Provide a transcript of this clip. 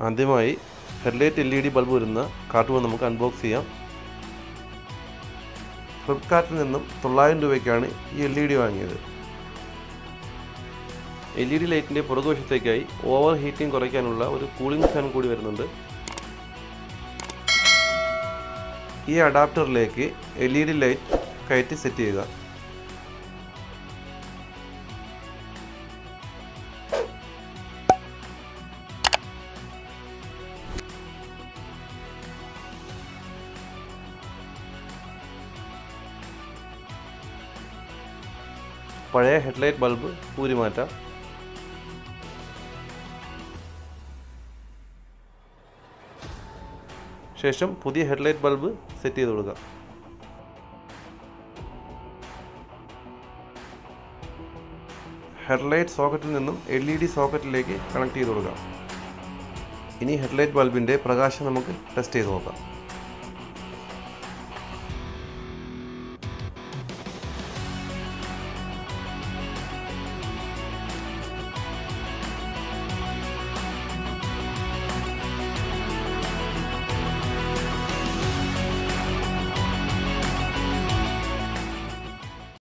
ആദ്യമായി headlight L E D bulb വരുന്ന cartoon നമുക്ക് അൺബോക്സ് ചെയ്യാം ഫ്ലിപ്കാർട്ടിൽ നിന്നും തൊള്ളായിരം രൂപയ്ക്കാണ് ഈ എൽ ഇ ഡി വാങ്ങിയത് എൽ ഇ ഡി ലൈറ്റിൻ്റെ പുറകുവശത്തേക്കായി ഓവർ ഹീറ്റിംഗ് കുറയ്ക്കാനുള്ള ഒരു കൂളിംഗ് ഫാൻ കൂടി വരുന്നുണ്ട് ഈ അഡാപ്റ്ററിലേക്ക് എൽ ഇ ഡി ലൈറ്റ് കയറ്റി സെറ്റ് ചെയ്യുക പഴയ ഹെഡ്ലൈറ്റ് ബൾബ് ഊരി മാറ്റാം ശേഷം പുതിയ ഹെഡ്ലൈറ്റ് ബൾബ് സെറ്റ് ചെയ്ത് കൊടുക്കുക ഹെഡ്ലൈറ്റ് സോക്കറ്റിൽ നിന്നും എൽ ഇ ഡി സോക്കറ്റിലേക്ക് കണക്ട് ചെയ്ത് കൊടുക്കാം ഇനി ഹെഡ്ലൈറ്റ് ബൾബിൻ്റെ പ്രകാശം നമുക്ക് ടെസ്റ്റ് ചെയ്ത് നോക്കാം